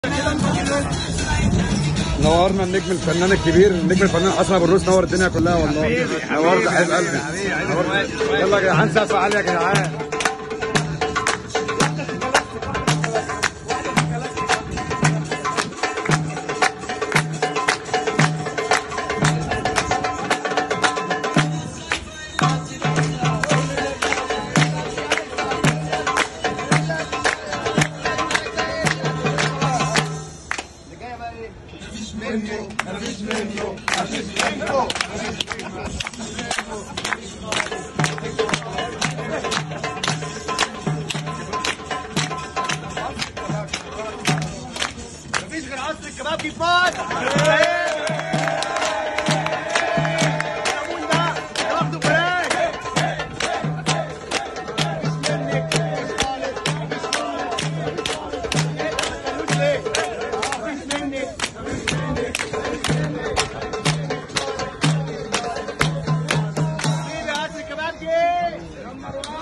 نورنا النجم الفنان الكبير النجم الفنان حسن ابو الروس نور الدنيا كلها والله نورت حبيب قلبي نورت. يلا يا جدعان سقف عالي يا جدعان مفيش غير عصر الكباب كيفان تاخدوا بريك عصر الكباب